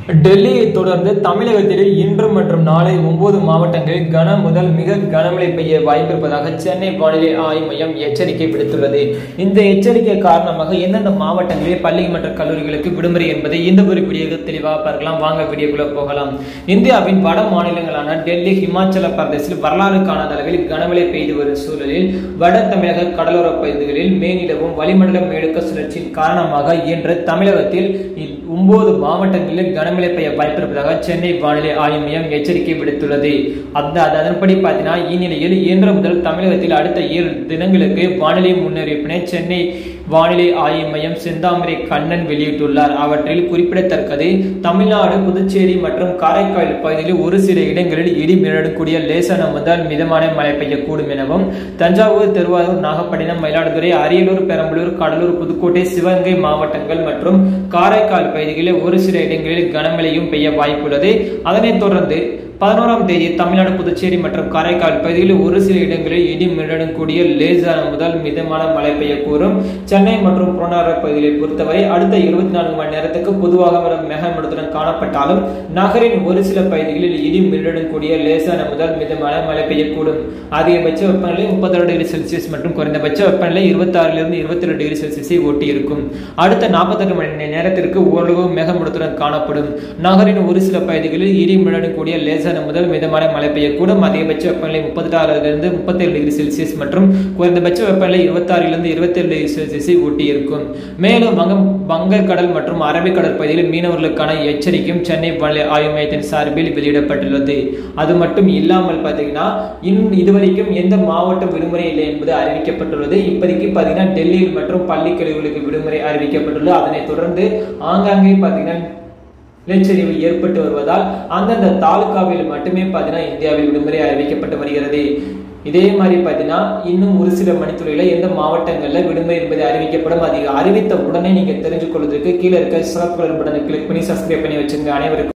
டெல்லியை தொடர்ந்து தமிழகத்தில் இன்று மற்றும் நாளை ஒன்பது மாவட்டங்களில் கன முதல் மிக கனமழை பெய்ய வாய்ப்பிருப்பதாக சென்னை வானிலை ஆய்வு மையம் எச்சரிக்கை விடுத்துள்ளது இந்த எச்சரிக்கை காரணமாக எந்தெந்த மாவட்டங்களில் பள்ளி மற்றும் கல்லூரிகளுக்கு விடுமுறை என்பதை இந்த ஒரு வீடியோக்கு தெளிவாக பார்க்கலாம் வாங்க வீடியோக்குள்ள போகலாம் இந்தியாவின் வட மாநிலங்களான டெல்லி ஹிமாச்சல பிரதேசில் வரலாறு காணாத அளவில் கனமழை பெய்து வரும் சூழலில் வட தமிழக கடலோர பகுதிகளில் மேனிலவும் வளிமண்டல மேடுக்க சுழற்சியின் காரணமாக இன்று தமிழகத்தில் ஒன்பது மாவட்டங்களில் கனமழை பெய்ய வாய்ப்பிருப்பதாக சென்னை வானிலை ஆய்வு மையம் எச்சரிக்கை விடுத்துள்ளது அந்த அதன்படி பார்த்தீங்கன்னா இந்நிலையில் இன்று முதல் தமிழகத்தில் அடுத்த ஏழு தினங்களுக்கு வானிலை முன்னறிவிப்பினை சென்னை வானிலை ஆய்வு மையம் செந்தாமரை கண்ணன் வெளியிட்டுள்ளார் அவற்றில் குறிப்பிடத்தக்கது தமிழ்நாடு புதுச்சேரி மற்றும் காரைக்கால் பகுதியில் ஒரு சில இடங்களில் இடி மின்னக்கூடிய லேசான முதல் மிதமான மழை பெய்யக்கூடும் எனவும் தஞ்சாவூர் திருவாரூர் நாகப்பட்டினம் மயிலாடுதுறை அரியலூர் பெரம்பலூர் கடலூர் புதுக்கோட்டை சிவகங்கை மாவட்டங்கள் மற்றும் காரைக்கால் பகுதிகளில் ஒரு சில இடங்களில் கனமழையும் பெய்ய வாய்ப்புள்ளது அதனைத் தொடர்ந்து பதினோராம் தேதி தமிழ்நாடு புதுச்சேரி மற்றும் காரைக்கால் பகுதியில் ஒரு சில இடங்களில் இடி மின்னலுடன் கூடிய லேசான முதல் மிதமான மழை பெய்யக்கூடும் சென்னை மற்றும் புறநகர பகுதிகளை பொறுத்தவரை அடுத்த இருபத்தி நான்கு மணி நேரத்துக்கு பொதுவாக வரும் மேகமூட்டத்துடன் காணப்பட்டாலும் நகரின் ஒரு சில பகுதிகளில் இடி மின்னலுடன் கூடிய லேசான முதல் மிதமான மழை பெய்யக்கூடும் அதிகபட்ச வெப்பநிலை முப்பத்தி டிகிரி செல்சியஸ் மற்றும் குறைந்தபட்ச வெப்பநிலை இருபத்தி ஆறிலிருந்து இருபத்தி ரெண்டு டிகிரி செல்சியஸை ஒட்டி இருக்கும் அடுத்த நாற்பத்தெட்டு மணி நேரத்திற்கு ஓரளவு மேகமூட்டத்துடன் காணப்படும் நகரின் ஒரு சில பகுதிகளில் இடி மின்னலுடன் கூடிய லேசான லேசான முதல் மிதமான மழை பெய்யக்கூடும் அதிகபட்ச வெப்பநிலை முப்பத்தி ஆறிலிருந்து முப்பத்தி ஏழு டிகிரி செல்சியஸ் மற்றும் குறைந்தபட்ச வெப்பநிலை இருபத்தி ஆறிலிருந்து இருபத்தி ஏழு டிகிரி செல்சியஸை ஒட்டி இருக்கும் மேலும் வங்க வங்கக்கடல் மற்றும் அரபிக்கடல் பகுதியில் மீனவர்களுக்கான எச்சரிக்கையும் சென்னை வானிலை ஆய்வு மையத்தின் சார்பில் வெளியிடப்பட்டுள்ளது அது மட்டும் இல்லாமல் பார்த்தீங்கன்னா இன் இதுவரைக்கும் எந்த மாவட்டம் விடுமுறை இல்லை என்பது அறிவிக்கப்பட்டுள்ளது இப்போதைக்கு பார்த்தீங்கன்னா டெல்லியில் மற்றும் பள்ளி கல்லூரிகளுக்கு விடுமுறை அறிவிக்கப்பட்டுள்ளது அதனைத் தொடர்ந்து ஆங்காங்கே பார்த்தீங்கன்னா நிலச்சரிவு ஏற்பட்டு வருவதால் அந்தந்த தாலுகாவில் மட்டுமே பார்த்தீங்கன்னா இந்தியாவில் விடுமுறை அறிவிக்கப்பட்டு வருகிறது இதே மாதிரி பார்த்தீங்கன்னா இன்னும் ஒரு சில மணித்துறையில் எந்த மாவட்டங்களில் விடுமுறை என்பது அறிவிக்கப்படும் அது அறிவித்த உடனே நீங்கள் தெரிஞ்சு கொள்வதற்கு கீழே இருக்க சிறப்பு பட்டனை கிளிக் பண்ணி சப்ஸ்கிரைப் பண்ணி வச்சுங்க அனைவருக்கும்